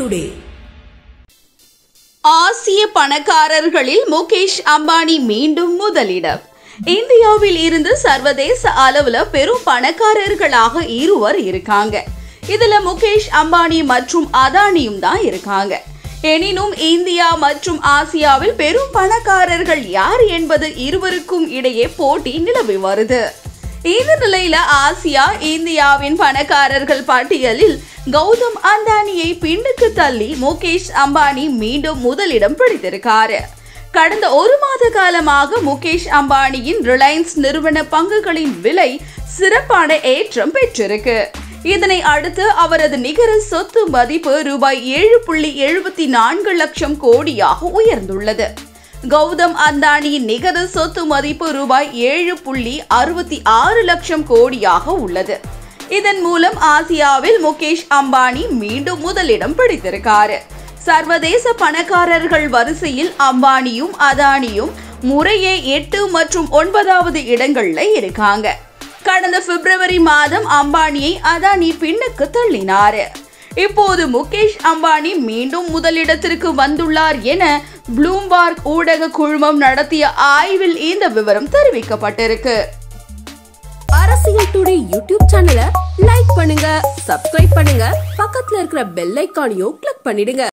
today ஆசிய பணக்காரர்களில் முகேஷ் அம்பானி மீண்டும் முதலிடம் இந்தியாவில் இருந்து சர்வதேச அளவுல பெரும் பணக்காரர்களாக இருவர் இருக்காங்க இதுல முகேஷ் அம்பானி மற்றும் அதானியும் தான் இருக்காங்க எனினும் இந்தியா மற்றும் ஆசியாவில் பெரும் பணக்காரர்கள் யார் என்பது இருவருக்கும் இடையே போட்டி நிலவி வருது இந்த நிலையில ஆசியா இந்தியாவின் பணக்காரர்கள் பட்டியலில் கௌதம் அந்தானியை பின்னுக்கு தள்ளி முகேஷ் அம்பானி மீண்டும் முதலிடம் பிடித்திருக்காரு கடந்த ஒரு மாத காலமாக முகேஷ் அம்பானியின் ரிலையன்ஸ் நிறுவன பங்குகளின் விலை சிறப்பான ஏற்றம் பெற்றிருக்கு இதனை அடுத்து அவரது நிகர சொத்து மதிப்பு ரூபாய் ஏழு புள்ளி எழுபத்தி நான்கு லட்சம் கோடியாக உயர்ந்துள்ளது கௌதம் அந்தானியின் நிகர சொத்து மதிப்பு ரூபாய் ஏழு புள்ளி அறுபத்தி ஆறு லட்சம் கோடியாக உள்ளது இதன் மூலம் ஆசியாவில் முகேஷ் அம்பானி மீண்டும் முதலிடம் பிடித்திருக்காரு சர்வதேச பணக்காரர்கள் வரிசையில் அம்பானியும் அதானியும் முறையே எட்டு மற்றும் ஒன்பதாவது இடங்கள்ல இருக்காங்க கடந்த பிப்ரவரி மாதம் அம்பானியை அதானி பின்னுக்கு தள்ளினாரு இப்போது முகேஷ் அம்பானி மீண்டும் முதலிடத்திற்கு வந்துள்ளார் என ப்ளூம்பார்க் ஊடக குழுமம் நடத்திய ஆய்வில் இந்த விவரம் தெரிவிக்கப்பட்டிருக்கு அரசியல் டுடே யூடியூப் சேனலை லைக் பண்ணுங்க சப்ஸ்கிரைப் பண்ணுங்க பக்கத்துல இருக்கிற பெல் ஐக்கானையும் கிளிக் பண்ணிடுங்க